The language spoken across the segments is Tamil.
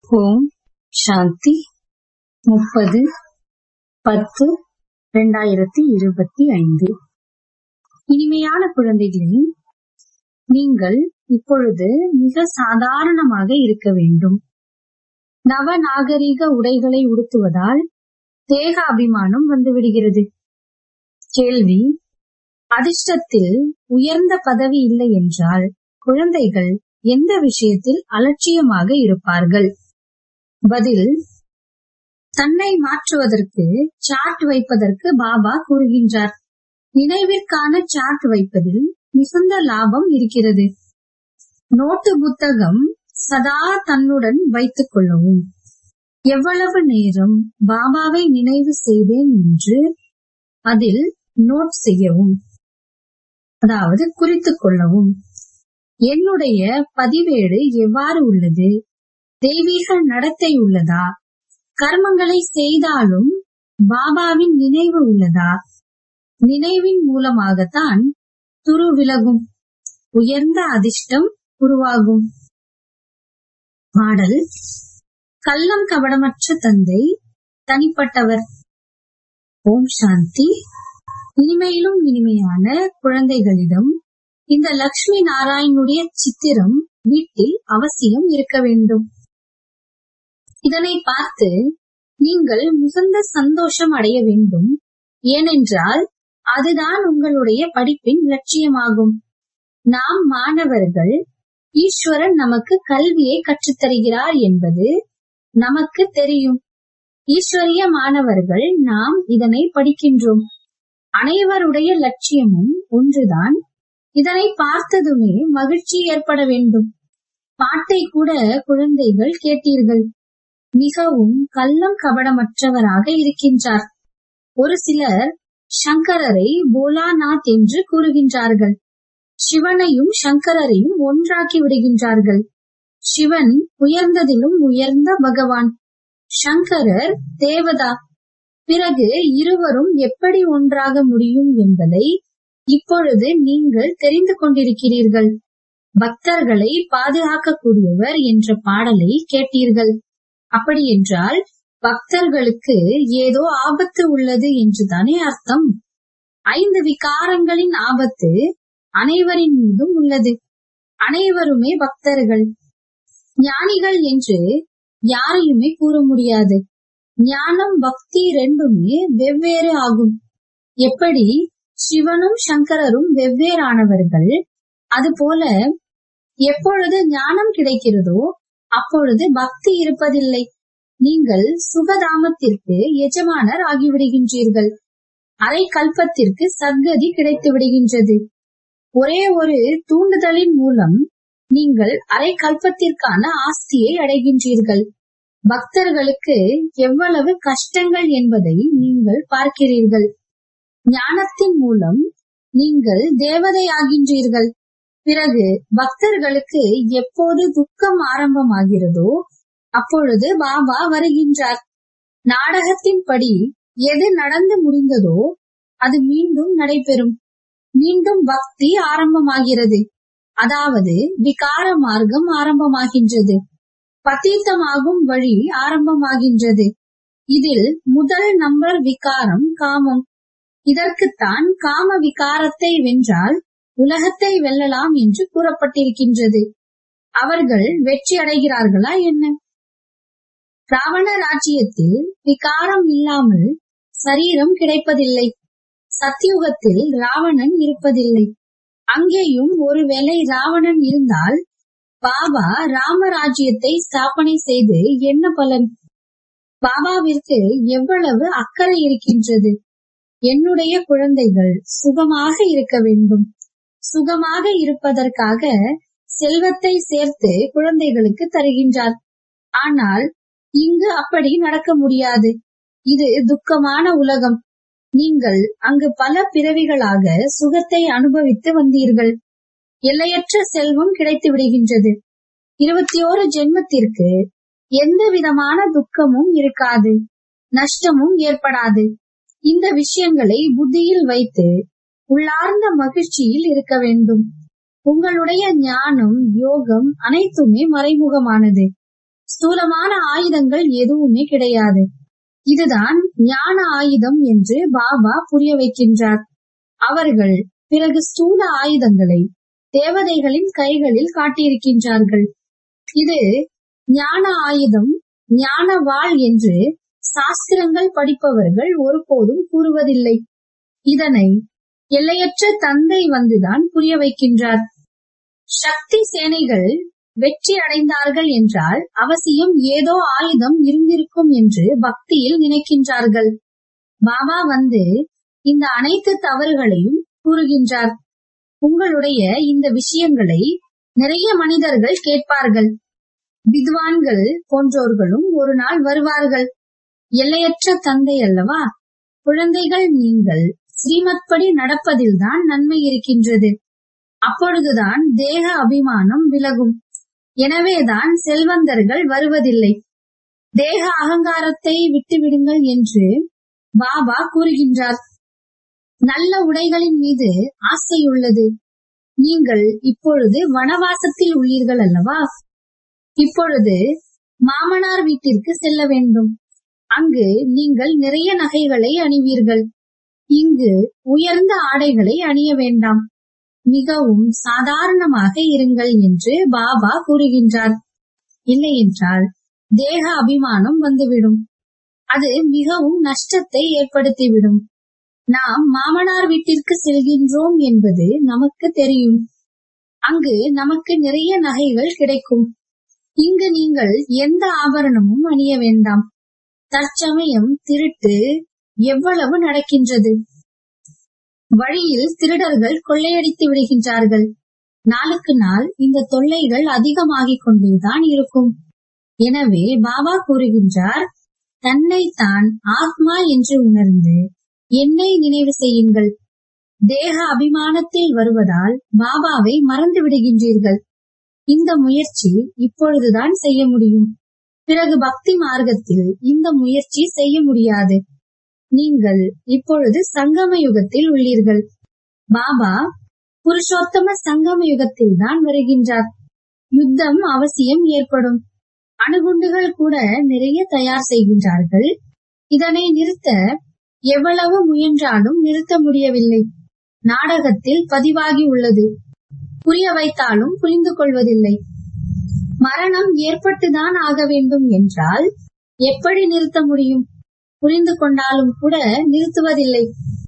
ஓம் சாந்தி முப்பது பத்து இரண்டாயிரத்தி இருபத்தி ஐந்து இனிமையான குழந்தைகளே நீங்கள் இப்பொழுது மிக சாதாரணமாக இருக்க வேண்டும் நவ நாகரீக உடைகளை உடுத்துவதால் தேக அபிமானம் வந்துவிடுகிறது கேள்வி அதிர்ஷ்டத்தில் உயர்ந்த பதவி இல்லை என்றால் குழந்தைகள் எந்த விஷயத்தில் அலட்சியமாக இருப்பார்கள் பதில் தன்னை மாற்றுவதற்கு சார்ட் வைப்பதற்கு பாபா கூறுகின்றார் நினைவிற்கான சார்ட் வைப்பதில் மிகுந்த லாபம் இருக்கிறது நோட்டு புத்தகம் சதா தன்னுடன் வைத்துக் கொள்ளவும் எவ்வளவு நேரம் பாபாவை நினைவு செய்தேன் என்று அதில் நோட் செய்யவும் அதாவது குறித்துக் கொள்ளவும் என்னுடைய பதிவேடு எவ்வாறு உள்ளது தெய்வீக நடத்தை உள்ளதா கர்மங்களை செய்தாலும் பாபாவின் நினைவு உள்ளதா நினைவின் மூலமாகத்தான் துரு விலகும் உயர்ந்த அதிர்ஷ்டம் உருவாகும் பாடல் கள்ளம் கபடமற்ற தந்தை தனிப்பட்டவர் ஓம் சாந்தி இனிமையிலும் இனிமையான குழந்தைகளிடம் இந்த லக்ஷ்மி நாராயணுடைய சித்திரம் வீட்டில் அவசியம் இருக்க வேண்டும் இதனை பார்த்து நீங்கள் மிகுந்த சந்தோஷம் அடைய வேண்டும் ஏனென்றால் அதுதான் உங்களுடைய படிப்பின் லட்சியமாகும் நாம் மாணவர்கள் ஈஸ்வரன் நமக்கு கல்வியை கற்றுத்தருகிறார் என்பது நமக்கு தெரியும் ஈஸ்வரிய மாணவர்கள் நாம் இதனை படிக்கின்றோம் அனைவருடைய லட்சியமும் ஒன்றுதான் இதனை பார்த்ததுமே மகிழ்ச்சி ஏற்பட வேண்டும் பாட்டை கூட குழந்தைகள் கேட்டீர்கள் மிகவும் கள்ளம் கபடமற்றவராக இருக்கின்றார் ஒரு சிலர் சங்கரரை போலாநாத் என்று கூறுகின்றார்கள் சிவனையும் சங்கரரையும் ஒன்றாக்கி விடுகின்றார்கள் சிவன் உயர்ந்ததிலும் உயர்ந்த பகவான் சங்கரர் தேவதா பிறகு இருவரும் எப்படி ஒன்றாக முடியும் என்பதை இப்பொழுது நீங்கள் தெரிந்து கொண்டிருக்கிறீர்கள் பக்தர்களை பாதுகாக்கக்கூடியவர் என்ற பாடலை கேட்டீர்கள் அப்படி என்றால் பக்தர்களுக்கு ஏதோ ஆபத்து உள்ளது என்றுதானே அர்த்தம் ஐந்து விகாரங்களின் ஆபத்து அனைவரின் மீதும் உள்ளது அனைவருமே பக்தர்கள் ஞானிகள் என்று யாரையுமே கூற முடியாது ஞானம் பக்தி ரெண்டுமே வெவ்வேறு ஆகும் எப்படி சிவனும் சங்கரரும் வெவ்வேறானவர்கள் அதுபோல எப்பொழுது ஞானம் கிடைக்கிறதோ அப்பொழுது பக்தி இருப்பதில்லை நீங்கள் சுகதாமத்திற்கு எஜமானர் ஆகிவிடுகின்றீர்கள் அரை கல்பத்திற்கு சத்கதி கிடைத்து விடுகின்றது ஒரே ஒரு தூண்டுதலின் மூலம் நீங்கள் அரை கல்பத்திற்கான ஆஸ்தியை அடைகின்றீர்கள் பக்தர்களுக்கு எவ்வளவு கஷ்டங்கள் என்பதை நீங்கள் பார்க்கிறீர்கள் ஞானத்தின் மூலம் நீங்கள் தேவதை ஆகின்றீர்கள் பிறகு பக்தர்களுக்கு எப்போது துக்கம் ஆரம்பமாகிறதோ அப்பொழுது பாபா வருகின்றார் நாடகத்தின்படி எது நடந்து முடிந்ததோ அது மீண்டும் நடைபெறும் மீண்டும் பக்தி ஆரம்பமாகிறது அதாவது விகார மார்க்கம் ஆரம்பமாகின்றது பத்தீத்தமாகும் வழி ஆரம்பமாகின்றது இதில் முதல் நம்பர் விகாரம் காமம் இதற்குத்தான் காம விகாரத்தை வென்றால் உலகத்தை வெல்லலாம் என்று கூறப்பட்டிருக்கின்றது அவர்கள் வெற்றி அடைகிறார்களா என்ன ராவண ராஜ்யத்தில் விகாரம் இல்லாமல் சரீரம் கிடைப்பதில்லை சத்தியுகத்தில் ராவணன் இருப்பதில்லை அங்கேயும் ஒருவேளை ராவணன் இருந்தால் பாபா ராமராஜ்யத்தை ஸ்தாபனை செய்து என்ன பலன் பாபாவிற்கு எவ்வளவு அக்கறை இருக்கின்றது என்னுடைய குழந்தைகள் சுகமாக இருக்க வேண்டும் சுகமாக இருப்பதற்காக செல்வத்தை சேர்த்து குழந்தைகளுக்கு தருகின்றார் ஆனால் இங்கு அப்படி நடக்க முடியாது இது துக்கமான உலகம் நீங்கள் அங்கு பல பிறவிகளாக சுகத்தை அனுபவித்து வந்தீர்கள் எல்லையற்ற செல்வம் கிடைத்து விடுகின்றது இருபத்தி ஓரு ஜென்மத்திற்கு எந்த விதமான துக்கமும் இருக்காது நஷ்டமும் ஏற்படாது இந்த விஷயங்களை புத்தியில் வைத்து உள்ளார்ந்த மகிழ்ச்சியில் இருக்க வேண்டும் உங்களுடைய ஞானம் யோகம் அனைத்துமே மறைமுகமானது ஸ்தூலமான ஆயுதங்கள் எதுவுமே கிடையாது இதுதான் ஞான ஆயுதம் என்று பாபா புரிய வைக்கின்றார் அவர்கள் பிறகு ஸ்தூல ஆயுதங்களை தேவதைகளின் கைகளில் காட்டியிருக்கின்றார்கள் இது ஞான ஆயுதம் ஞான வாள் என்று சாஸ்திரங்கள் படிப்பவர்கள் ஒருபோதும் கூறுவதில்லை இதனை எல்லையற்ற தந்தை வந்துதான் புரிய வைக்கின்றார் சக்தி சேனைகள் வெற்றி அடைந்தார்கள் என்றால் அவசியம் ஏதோ ஆயுதம் இருந்திருக்கும் என்று பக்தியில் நினைக்கின்றார்கள் பாபா வந்து இந்த அனைத்து தவறுகளையும் கூறுகின்றார் உங்களுடைய இந்த விஷயங்களை நிறைய மனிதர்கள் கேட்பார்கள் வித்வான்கள் போன்றோர்களும் ஒரு நாள் வருவார்கள் எல்லையற்ற தந்தை அல்லவா குழந்தைகள் நீங்கள் ஸ்ரீமத்படி நடப்பதில்தான் நன்மை இருக்கின்றது அப்பொழுதுதான் தேக அபிமானம் விலகும் எனவேதான் செல்வந்தர்கள் வருவதில்லை தேக அகங்காரத்தை விட்டுவிடுங்கள் என்று பாபா கூறுகின்றார் நல்ல உடைகளின் மீது ஆசை உள்ளது நீங்கள் இப்பொழுது வனவாசத்தில் உள்ளீர்கள் அல்லவா இப்பொழுது மாமனார் வீட்டிற்கு செல்ல வேண்டும் அங்கு நீங்கள் நிறைய நகைகளை அணிவீர்கள் இங்கு உயர்ந்த ஆடைகளை அணிய வேண்டாம் மிகவும் சாதாரணமாக இருங்கள் என்று பாபா கூறுகின்றார் இல்லையென்றால் தேக அபிமானம் வந்துவிடும் அது மிகவும் நஷ்டத்தை ஏற்படுத்திவிடும் நாம் மாமனார் வீட்டிற்கு செல்கின்றோம் என்பது நமக்கு தெரியும் அங்கு நமக்கு நிறைய நகைகள் கிடைக்கும் இங்கு நீங்கள் எந்த ஆபரணமும் அணிய வேண்டாம் தற்சமயம் திருட்டு எவ்வளவு நடக்கின்றது வழியில் திருடர்கள் கொள்ளையடித்து விடுகின்றார்கள் நாளுக்கு நாள் இந்த தொல்லைகள் அதிகமாகிக் கொண்டேதான் இருக்கும் எனவே பாபா கூறுகின்றார் தன்னை தான் ஆத்மா என்று உணர்ந்து என்னை நினைவு செய்யுங்கள் தேக அபிமானத்தில் வருவதால் பாபாவை மறந்து விடுகின்றீர்கள் இந்த முயற்சி இப்பொழுதுதான் செய்ய முடியும் பிறகு பக்தி மார்க்கத்தில் இந்த முயற்சி செய்ய முடியாது நீங்கள் இப்பொழுது சங்கம யுகத்தில் உள்ளீர்கள் பாபா புருஷோத்தம சங்கம யுகத்தில் தான் வருகின்றார் யுத்தம் அவசியம் ஏற்படும் அணுகுண்டுகள் கூட நிறைய தயார் செய்கின்றார்கள் இதனை நிறுத்த எவ்வளவு முயன்றாலும் நிறுத்த முடியவில்லை நாடகத்தில் பதிவாகி உள்ளது புரிய வைத்தாலும் புரிந்து கொள்வதில்லை மரணம் ஏற்பட்டுதான் ஆக வேண்டும் என்றால் எப்படி நிறுத்த முடியும் புரிந்து கொண்டாலும் கூட நிறுத்துவதில்லை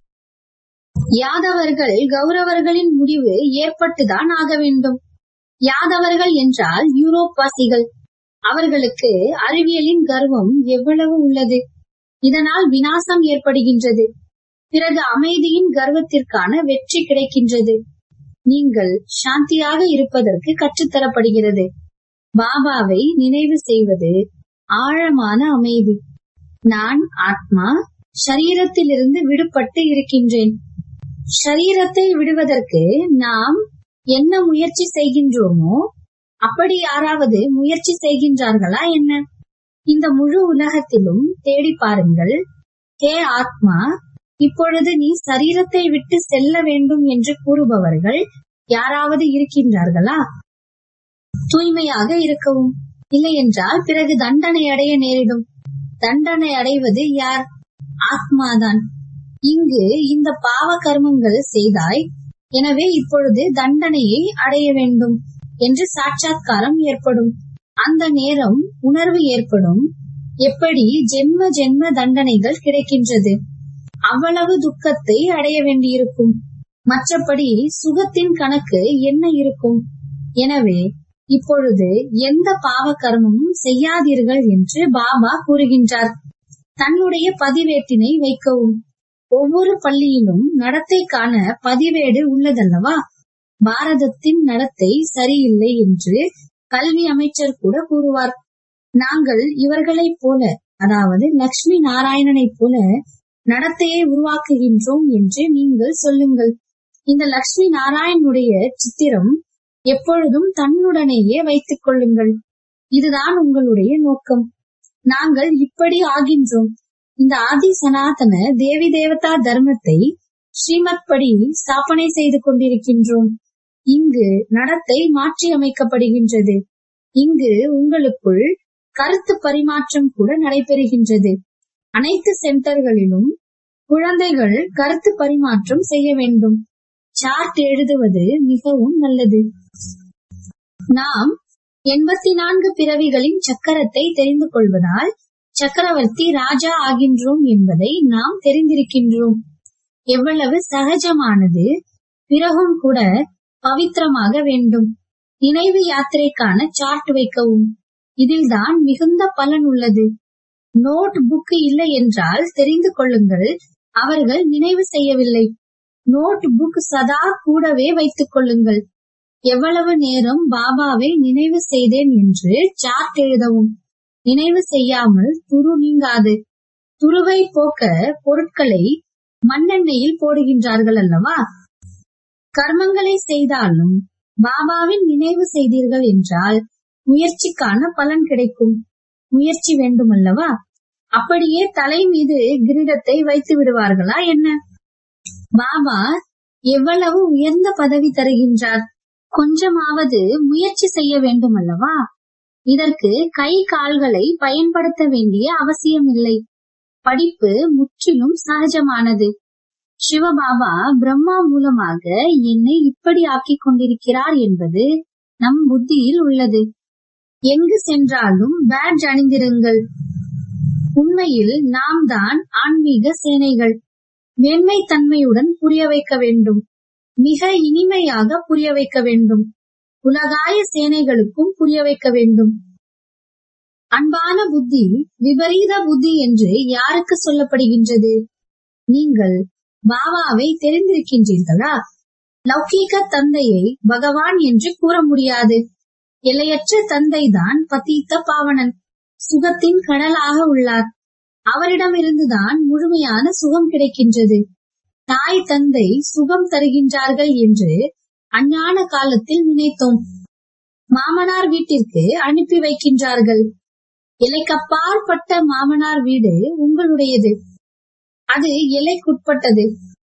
யாதவர்கள் கௌரவர்களின் முடிவு ஏற்பட்டுதான் ஆக வேண்டும் யாதவர்கள் என்றால் யூரோப் வாசிகள் அவர்களுக்கு அறிவியலின் கர்வம் எவ்வளவு உள்ளது இதனால் வினாசம் ஏற்படுகின்றது பிறகு அமைதியின் கர்வத்திற்கான வெற்றி கிடைக்கின்றது நீங்கள் சாந்தியாக இருப்பதற்கு கற்றுத்தரப்படுகிறது பாபாவை நினைவு செய்வது ஆழமான அமைதி நான் ஆத்மா சரீரத்திலிருந்து விடுபட்டு இருக்கின்றேன் சரீரத்தை விடுவதற்கு நாம் என்ன முயற்சி செய்கின்றோமோ அப்படி யாராவது முயற்சி செய்கின்றார்களா என்ன இந்த முழு உலகத்திலும் தேடி பாருங்கள் ஹே ஆத்மா இப்பொழுது நீ சரீரத்தை விட்டு செல்ல வேண்டும் என்று கூறுபவர்கள் யாராவது இருக்கின்றார்களா தூய்மையாக இருக்கவும் இல்லையென்றால் பிறகு தண்டனை அடைய நேரிடும் தண்டனை அடைவது யார் ஆத்மாதான் இங்கு இந்த பாவ கர்மங்கள் செய்தாய் எனவே இப்பொழுது தண்டனையை அடைய வேண்டும் என்று சாட்சாத்காரம் ஏற்படும் அந்த நேரம் உணர்வு ஏற்படும் எப்படி ஜென்ம ஜென்ம தண்டனைகள் கிடைக்கின்றது அவ்வளவு துக்கத்தை அடைய வேண்டியிருக்கும் மற்றபடி சுகத்தின் கணக்கு என்ன இருக்கும் எனவே இப்பொழுது எந்த பாவ கர்மமும் செய்யாதீர்கள் என்று பாபா கூறுகின்றார் தன்னுடைய பதிவேட்டினை வைக்கவும் ஒவ்வொரு பள்ளியிலும் நடத்தைக்கான பதிவேடு உள்ளதல்லவா பாரதத்தின் நடத்தை சரியில்லை என்று கல்வி அமைச்சர் கூட கூறுவார் நாங்கள் இவர்களைப் போல அதாவது லக்ஷ்மி நாராயணனைப் போல நடத்தையை உருவாக்குகின்றோம் என்று நீங்கள் சொல்லுங்கள் இந்த லக்ஷ்மி நாராயணனுடைய சித்திரம் எப்பொழுதும் தன்னுடனேயே வைத்துக் கொள்ளுங்கள் இதுதான் உங்களுடைய நோக்கம் நாங்கள் இப்படி ஆகின்றோம் இந்த ஆதி சனாதன தேவி தேவதா தர்மத்தை ஸ்ரீமத் படி ஸ்தாபனை செய்து கொண்டிருக்கின்றோம் இங்கு நடத்தை மாற்றி அமைக்கப்படுகின்றது இங்கு உங்களுக்குள் கருத்து பரிமாற்றம் கூட நடைபெறுகின்றது அனைத்து சென்டர்களிலும் குழந்தைகள் கருத்து பரிமாற்றம் செய்ய வேண்டும் சார்ட் எழுதுவது மிகவும் நல்லது நாம் எண்பத்தி நான்கு பிறவிகளின் சக்கரத்தை தெரிந்து கொள்வதால் சக்கரவர்த்தி ராஜா ஆகின்றோம் என்பதை நாம் தெரிந்திருக்கின்றோம் எவ்வளவு சகஜமானது பிறகும் கூட பவித்திரமாக வேண்டும் நினைவு யாத்திரைக்கான சார்ட் வைக்கவும் இதில்தான் மிகுந்த பலன் உள்ளது நோட் புக் இல்லை என்றால் தெரிந்து கொள்ளுங்கள் அவர்கள் நினைவு செய்யவில்லை நோட் புக் சதா கூடவே வைத்துக் கொள்ளுங்கள் எவ்வளவு நேரம் பாபாவை நினைவு செய்தேன் என்று சார்ட் எழுதவும் நினைவு செய்யாமல் துரு நீங்காது துருவை போக்க பொருட்களை மண்ணெண்ணெயில் போடுகின்றார்கள் அல்லவா கர்மங்களை செய்தாலும் பாபாவின் நினைவு செய்தீர்கள் என்றால் முயற்சிக்கான பலன் கிடைக்கும் முயற்சி வேண்டும் அல்லவா அப்படியே தலை மீது கிரீடத்தை வைத்து விடுவார்களா என்ன பாபா எவ்வளவு உயர்ந்த பதவி தருகின்றார் கொஞ்சமாவது முயற்சி செய்ய வேண்டும் அல்லவா இதற்கு கை கால்களை பயன்படுத்த வேண்டிய அவசியமில்லை படிப்பு முற்றிலும் சகஜமானது சிவபாபா பிரம்மா மூலமாக என்னை இப்படி ஆக்கிக் கொண்டிருக்கிறார் என்பது நம் புத்தியில் உள்ளது எங்கு சென்றாலும் பேட்ஜ் அணிந்திருங்கள் உண்மையில் நாம் தான் ஆன்மீக சேனைகள் மேன்மை தன்மையுடன் புரிய வைக்க வேண்டும் மிக இனிமையாக புரிய வைக்க வேண்டும் உலகாய சேனைகளுக்கும் புரிய வைக்க வேண்டும் அன்பான புத்தி விபரீத புத்தி என்று யாருக்கு சொல்லப்படுகின்றது நீங்கள் பாபாவை தெரிந்திருக்கின்றீர்களா லௌகீக தந்தையை பகவான் என்று கூற முடியாது எல்லையற்ற தந்தைதான் பதீத்த பாவனன் சுகத்தின் கடலாக உள்ளார் அவரிடமிருந்துதான் முழுமையான சுகம் கிடைக்கின்றது தாய் தந்தை சுகம் தருகின்றார்கள் என்று அஞ்ஞான காலத்தில் நினைத்தோம் மாமனார் வீட்டிற்கு அனுப்பி வைக்கின்றார்கள் எல்லைக்கப்பாற்பட்ட மாமனார் வீடு உங்களுடையது அது எல்லைக்குட்பட்டது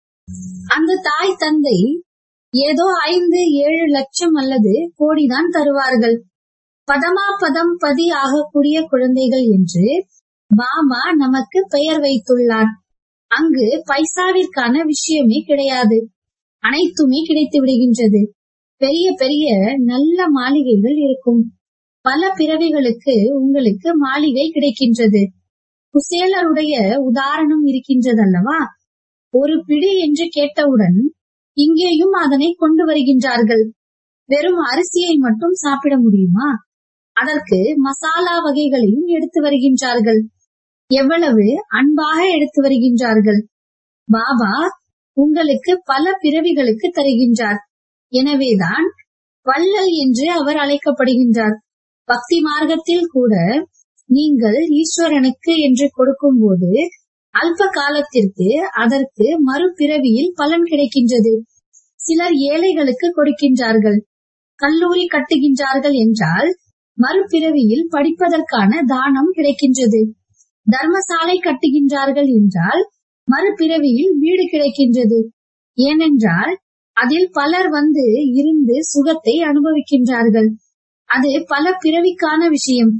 அந்த தாய் தந்தை ஏதோ ஐந்து ஏழு லட்சம் அல்லது கோடிதான் தருவார்கள் பதமா பதம் பதி ஆகக்கூடிய குழந்தைகள் என்று பாபா நமக்கு பெயர் வைத்துள்ளார் அங்கு பைசாவிற்கான விஷயமே கிடையாது அனைத்துமே கிடைத்து விடுகின்றது பெரிய பெரிய நல்ல மாளிகைகள் இருக்கும் பல பிறவிகளுக்கு உங்களுக்கு மாளிகை கிடைக்கின்றது குசேலருடைய உதாரணம் இருக்கின்றதல்லவா ஒரு பிடி என்று கேட்டவுடன் இங்கேயும் அதனை கொண்டு வருகின்றார்கள் வெறும் அரிசியை மட்டும் சாப்பிட முடியுமா அதற்கு மசாலா வகைகளையும் எடுத்து வருகின்றார்கள் எவ்வளவு அன்பாக எடுத்து வருகின்றார்கள் பாபா உங்களுக்கு பல பிறவிகளுக்கு தருகின்றார் எனவேதான் வள்ளல் என்று அவர் அழைக்கப்படுகின்றார் பக்தி மார்க்கத்தில் கூட நீங்கள் ஈஸ்வரனுக்கு என்று கொடுக்கும் போது அல்ப காலத்திற்கு அதற்கு மறுபிறவியில் பலன் கிடைக்கின்றது சிலர் ஏழைகளுக்கு கொடுக்கின்றார்கள் கல்லூரி கட்டுகின்றார்கள் என்றால் மறுபிறவியில் படிப்பதற்கான தானம் கிடைக்கின்றது தர்மசாலை கட்டுகின்றார்கள் என்றால் மறுபிறவியில் வீடு கிடைக்கின்றது ஏனென்றால் அதில் பலர் வந்து இருந்து சுகத்தை அனுபவிக்கின்றார்கள் அது பல பிறவிக்கான விஷயம்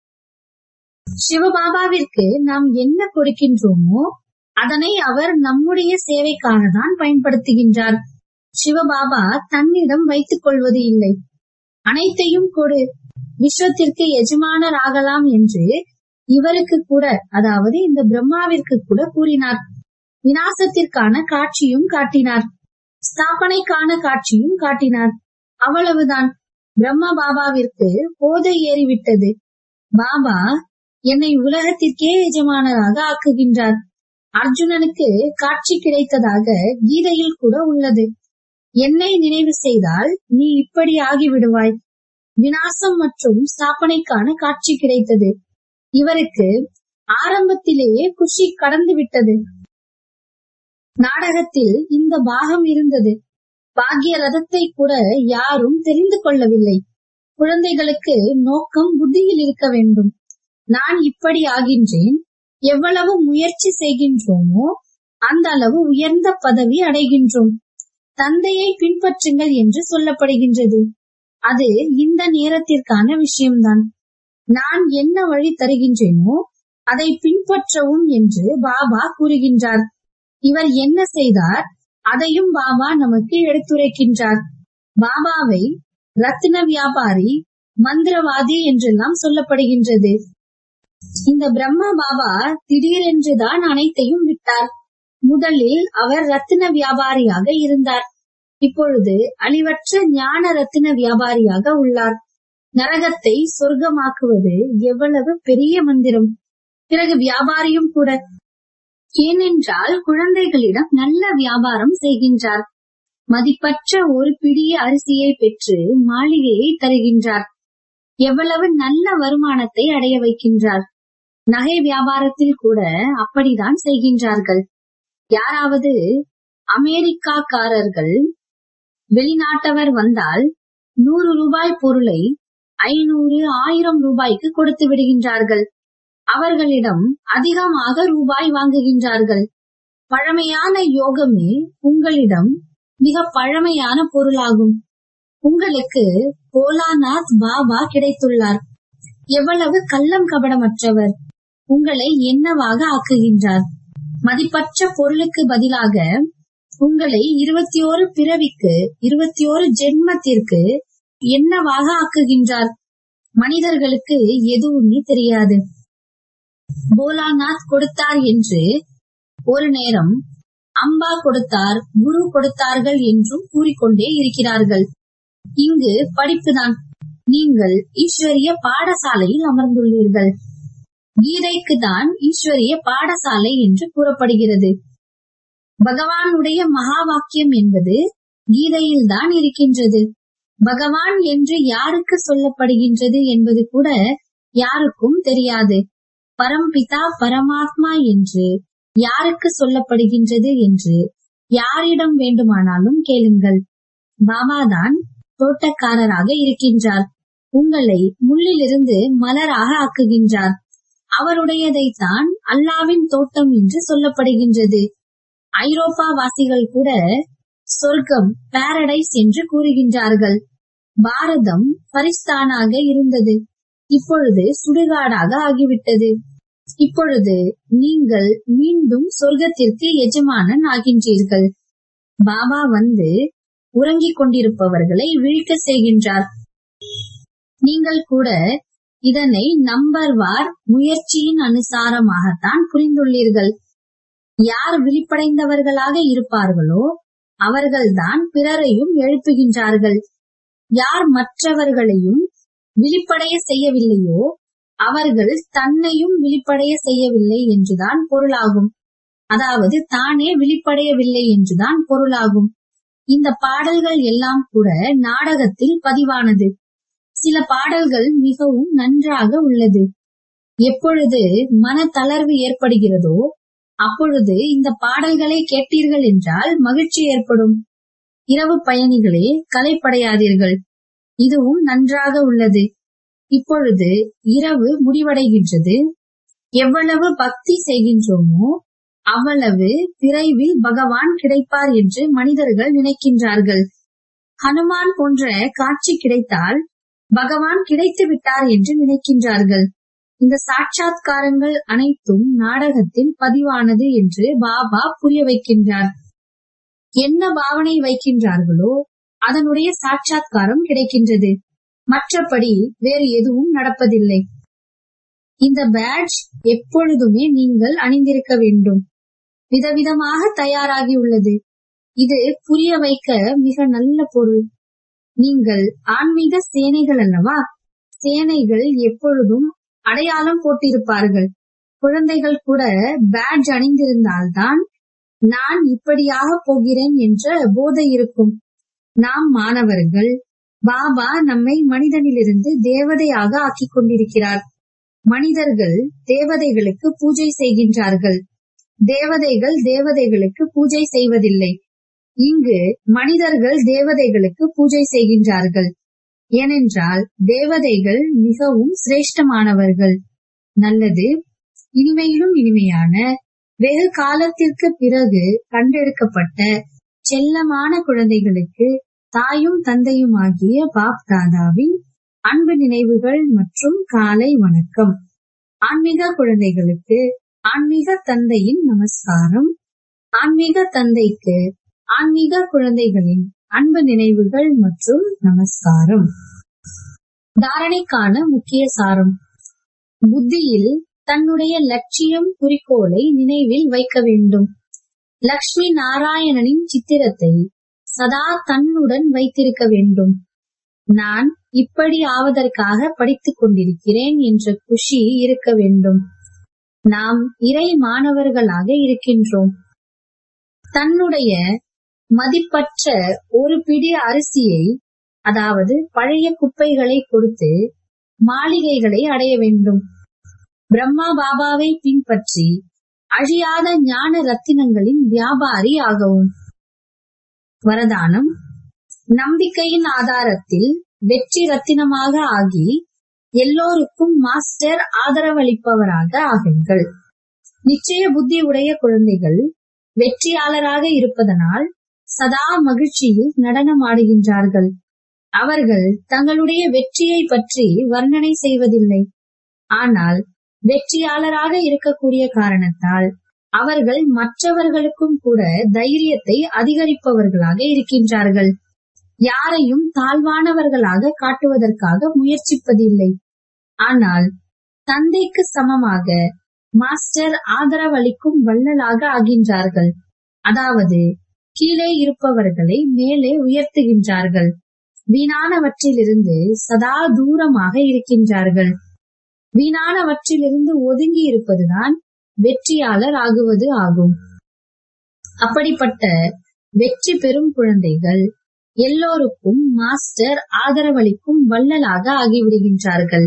சிவபாபாவிற்கு நாம் என்ன கொடுக்கின்றோமோ அதனை அவர் நம்முடைய சேவைக்காக தான் பயன்படுத்துகின்றார் சிவபாபா தன்னிடம் வைத்துக் கொள்வது இல்லை அனைத்தையும் கொடு விஸ்வத்திற்கு எஜமானர் ஆகலாம் என்று இவருக்கு கூட அதாவது இந்த பிரம்மாவிற்கு கூட கூறினார் விநாசத்திற்கான காட்சியும் காட்டினார் ஸ்தாபனைக்கான காட்சியும் காட்டினார் அவ்வளவுதான் பிரம்ம பாபாவிற்கு போதை ஏறிவிட்டது பாபா என்னை உலகத்திற்கே எஜமானராக ஆக்குகின்றார் அர்ஜுனனுக்கு காட்சி கிடைத்ததாக கீதையில் கூட உள்ளது என்னை நினைவு செய்தால் நீ இப்படி ஆகிவிடுவாய் விநாசம் மற்றும் ஸ்தாபனைக்கான காட்சி கிடைத்தது இவருக்கு ஆரம்பத்திலேயே குஷி கடந்து விட்டது நாடகத்தில் இந்த பாகம் இருந்தது பாக்கிய ரதத்தை கூட யாரும் தெரிந்து கொள்ளவில்லை குழந்தைகளுக்கு நோக்கம் புத்தியில் இருக்க வேண்டும் நான் இப்படி ஆகின்றேன் எவ்வளவு முயற்சி செய்கின்றோமோ அந்த அளவு உயர்ந்த பதவி அடைகின்றோம் தந்தையை பின்பற்றுங்கள் என்று சொல்லப்படுகின்றது அது இந்த நேரத்திற்கான விஷயம்தான் நான் என்ன வழி தருகின்றேனோ அதை பின்பற்றவும் என்று பாபா கூறுகின்றார் இவர் என்ன செய்தார் அதையும் பாபா நமக்கு எடுத்துரைக்கின்றார் பாபாவை ரத்தின வியாபாரி மந்திரவாதி என்றெல்லாம் சொல்லப்படுகின்றது இந்த பிரம்மா பாபா திடீரென்றுதான் அனைத்தையும் விட்டார் முதலில் அவர் ரத்தின வியாபாரியாக இருந்தார் இப்பொழுது அழிவற்ற ஞான ரத்தின வியாபாரியாக உள்ளார் நரகத்தை சொர்க்கமாக்குவது எவ்வளவு பெரிய மந்திரம் பிறகு வியாபாரியும் கூட ஏனென்றால் குழந்தைகளிடம் நல்ல வியாபாரம் செய்கின்றார் மதிப்பற்ற ஒரு பிடிய அரிசியை பெற்று மாளிகையை தருகின்றார் எவ்வளவு நல்ல வருமானத்தை அடைய வைக்கின்றார் நகை வியாபாரத்தில் கூட அப்படித்தான் செய்கின்றார்கள் யாராவது அமெரிக்காக்காரர்கள் வெளிநாட்டவர் வந்தால் நூறு ரூபாய் பொருளை ஐநூறு ஆயிரம் ரூபாய்க்கு கொடுத்து விடுகின்றார்கள் அவர்களிடம் அதிகமாக ரூபாய் வாங்குகின்றார்கள் பழமையான யோகமே உங்களிடம் மிக பழமையான பொருளாகும் உங்களுக்கு போலாநாத் பாபா கிடைத்துள்ளார் எவ்வளவு கள்ளம் கபடமற்றவர் உங்களை என்னவாக ஆக்குகின்றார் மதிப்பற்ற பொருளுக்கு பதிலாக உங்களை இருபத்தி ஓரு பிறவிக்கு இருபத்தி ஓரு ஜென்மத்திற்கு என்னவாக ஆக்குகின்றார் மனிதர்களுக்கு எதுவுமே தெரியாது போலாநாத் கொடுத்தார் என்று ஒரு நேரம் அம்பா கொடுத்தார் குரு கொடுத்தார்கள் என்றும் கூறிக்கொண்டே இருக்கிறார்கள் இங்கு படிப்புதான் நீங்கள் ஈஸ்வரிய பாடசாலையில் அமர்ந்துள்ளீர்கள் கீதைக்கு தான் ஈஸ்வரிய பாடசாலை என்று கூறப்படுகிறது பகவானுடைய மகா வாக்கியம் என்பது கீதையில் தான் இருக்கின்றது பகவான் என்று யாருக்கு சொல்லப்படுகின்றது என்பது கூட யாருக்கும் தெரியாது பரம்பிதா பரமாத்மா என்று யாருக்கு சொல்லப்படுகின்றது என்று யாரிடம் வேண்டுமானாலும் கேளுங்கள் பாபாதான் தோட்டக்காரராக இருக்கின்றார் உங்களை முள்ளிலிருந்து மலராக ஆக்குகின்றார் அவருடையதைத்தான் அல்லாவின் தோட்டம் என்று சொல்லப்படுகின்றது ஐரோப்பா வாசிகள் கூட சொர்க்கம் பாரடைஸ் என்று கூறுகின்றார்கள் பாரதம் பரிஸ்தானாக இருந்தது இப்பொழுது சுடுகாடாக ஆகிவிட்டது இப்பொழுது நீங்கள் மீண்டும் சொர்க்கத்திற்கு எஜமானன் ஆகின்றீர்கள் பாபா வந்து உறங்கிக் கொண்டிருப்பவர்களை விழிக்க செய்கின்றார் நீங்கள் கூட இதனை நம்பர்வார் முயற்சியின் அனுசாரமாகத்தான் புரிந்துள்ளீர்கள் யார் விழிப்படைந்தவர்களாக இருப்பார்களோ அவர்கள்தான் பிறரையும் எழுப்புகின்றார்கள் யார் மற்றவர்களையும் விழிப்படைய செய்யவில்லையோ அவர்கள் தன்னையும் விழிப்படைய செய்யவில்லை என்றுதான் பொருளாகும் அதாவது தானே விழிப்படையவில்லை என்றுதான் பொருளாகும் இந்த பாடல்கள் எல்லாம் கூட நாடகத்தில் பதிவானது சில பாடல்கள் மிகவும் நன்றாக உள்ளது எப்பொழுது மன தளர்வு ஏற்படுகிறதோ அப்பொழுது இந்த பாடல்களை கேட்டீர்கள் என்றால் மகிழ்ச்சி ஏற்படும் இரவு பயணிகளே கலைப்படையாதீர்கள் இதுவும் நன்றாக உள்ளது இப்பொழுது இரவு முடிவடைகின்றது எவ்வளவு பக்தி செய்கின்றோமோ அவ்வளவு விரைவில் பகவான் கிடைப்பார் என்று மனிதர்கள் நினைக்கின்றார்கள் ஹனுமான் போன்ற காட்சி கிடைத்தால் பகவான் கிடைத்து விட்டார் என்று நினைக்கின்றார்கள் இந்த சாட்சாத்காரங்கள் அனைத்தும் நாடகத்தில் பதிவானது என்று பாபா புரிய வைக்கின்றார் என்ன பாவனை வைக்கின்றார்களோ அதனுடைய சாட்சாத்காரம் கிடைக்கின்றது மற்றபடி வேறு எதுவும் நடப்பதில்லை இந்த பேட்ச் எப்பொழுதுமே நீங்கள் அணிந்திருக்க வேண்டும் விதவிதமாக தயாராகியுள்ளது இது புரிய வைக்க மிக நல்ல பொருள் நீங்கள் ஆன்மீக சேனைகள் அல்லவா சேனைகள் எப்பொழுதும் அடையாளம் போட்டிருப்பார்கள் குழந்தைகள் கூட பேட்ஜ் அணிந்திருந்தால்தான் நான் இப்படியாக போகிறேன் என்ற போதை இருக்கும் நாம் மாணவர்கள் பாபா நம்மை மனிதனிலிருந்து தேவதையாக ஆக்கிக் கொண்டிருக்கிறார் மனிதர்கள் தேவதைகளுக்கு பூஜை செய்கின்றார்கள் தேவதைகள் தேவதைகளுக்கு பூஜை செய்வதில்லை இங்கு மனிதர்கள் தேவதைகளுக்கு பூஜை செய்கின்றார்கள் ஏனென்றால் தேவதைகள் மிகவும் சிரேஷ்டமானவர்கள் நல்லது இனிமையிலும் இனிமையான வெகு காலத்திற்கு பிறகு கண்டெடுக்கப்பட்ட செல்லமான குழந்தைகளுக்கு தாயும் தந்தையுமாகிய பாப் தாதாவின் அன்பு நினைவுகள் மற்றும் காலை வணக்கம் ஆன்மீக குழந்தைகளுக்கு ஆன்மீக தந்தையின் நமஸ்காரம் ஆன்மீக தந்தைக்கு ஆன்மீக குழந்தைகளின் அன்பு நினைவுகள் மற்றும் நமஸ்காரம் தாரணைக்கான முக்கிய சாரம் புத்தியில் தன்னுடைய லட்சியம் குறிக்கோளை நினைவில் வைக்க வேண்டும் லக்ஷ்மி நாராயணனின் சித்திரத்தை சதா தன்னுடன் வைத்திருக்க வேண்டும் நான் இப்படி ஆவதற்காக படித்துக் கொண்டிருக்கிறேன் என்ற குஷி இருக்க வேண்டும் நாம் இறை மாணவர்களாக இருக்கின்றோம் தன்னுடைய மதிப்பற்ற ஒரு பிடி அரிசியை அதாவது பழைய குப்பைகளை கொடுத்து மாளிகைகளை அடைய வேண்டும் பிரம்மா பாபாவை பின்பற்றி அழியாத ஞான ரத்தினங்களின் வியாபாரி ஆகவும் வரதானம் நம்பிக்கையின் ஆதாரத்தில் வெற்றி ரத்தினமாக ஆகி எல்லோருக்கும் மாஸ்டர் ஆதரவளிப்பவராக ஆகுங்கள் நிச்சய புத்தி உடைய குழந்தைகள் வெற்றியாளராக இருப்பதனால் சதா மகிழ்ச்சியில் நடனமாடுகின்றார்கள் அவர்கள் தங்களுடைய வெற்றியை பற்றி வர்ணனை செய்வதில்லை ஆனால் வெற்றியாளராக இருக்கக்கூடிய காரணத்தால் அவர்கள் மற்றவர்களுக்கும் கூட தைரியத்தை அதிகரிப்பவர்களாக இருக்கின்றார்கள் யாரையும் தாழ்வானவர்களாக காட்டுவதற்காக முயற்சிப்பதில்லை ஆனால் தந்தைக்கு சமமாக மாஸ்டர் ஆதரவளிக்கும் வள்ளலாக ஆகின்றார்கள் அதாவது கீழே இருப்பவர்களை மேலே உயர்த்துகின்றார்கள் வீணானவற்றிலிருந்து சதா தூரமாக இருக்கின்றார்கள் வீணானவற்றிலிருந்து ஒதுங்கி இருப்பதுதான் வெற்றியாளர் ஆகுவது ஆகும் அப்படிப்பட்ட வெற்றி பெறும் குழந்தைகள் எல்லோருக்கும் மாஸ்டர் ஆதரவளிக்கும் வள்ளலாக ஆகிவிடுகின்றார்கள்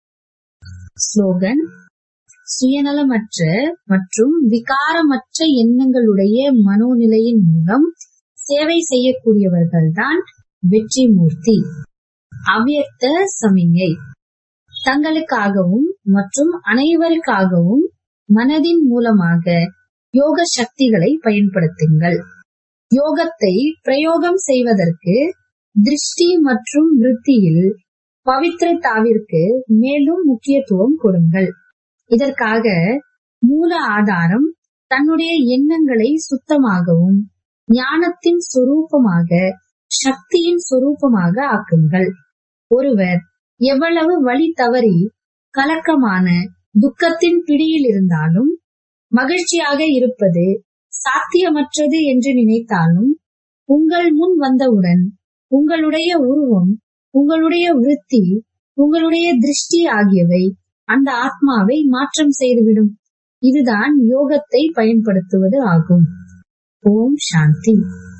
ஸ்லோகன் சுயநலமற்ற மற்றும் விகாரமற்ற எண்ணங்களுடைய மனோநிலையின் மூலம் சேவை செய்யக்கூடியவர்கள்தான் வெற்றி மூர்த்தி அவ்யக்த சமிங்கை தங்களுக்காகவும் மற்றும் அனைவருக்காகவும் மனதின் மூலமாக யோக சக்திகளை பயன்படுத்துங்கள் யோகத்தை பிரயோகம் செய்வதற்கு திருஷ்டி மற்றும் விருத்தியில் பவித்ரதாவிற்கு மேலும் முக்கியத்துவம் கொடுங்கள் இதற்காக மூல ஆதாரம் தன்னுடைய எண்ணங்களை சுத்தமாகவும் ஞானத்தின் சொரூபமாக சக்தியின் சொரூபமாக ஆக்குங்கள் ஒருவர் எவ்வளவு வழி தவறி கலக்கமான துக்கத்தின் பிடியில் இருந்தாலும் மகிழ்ச்சியாக இருப்பது சாத்தியமற்றது என்று நினைத்தாலும் உங்கள் முன் வந்தவுடன் உங்களுடைய உருவம் உங்களுடைய விருத்தி உங்களுடைய திருஷ்டி ஆகியவை அந்த ஆத்மாவை மாற்றம் செய்துவிடும் இதுதான் யோகத்தை பயன்படுத்துவது ஆகும் ஓம் சாந்தி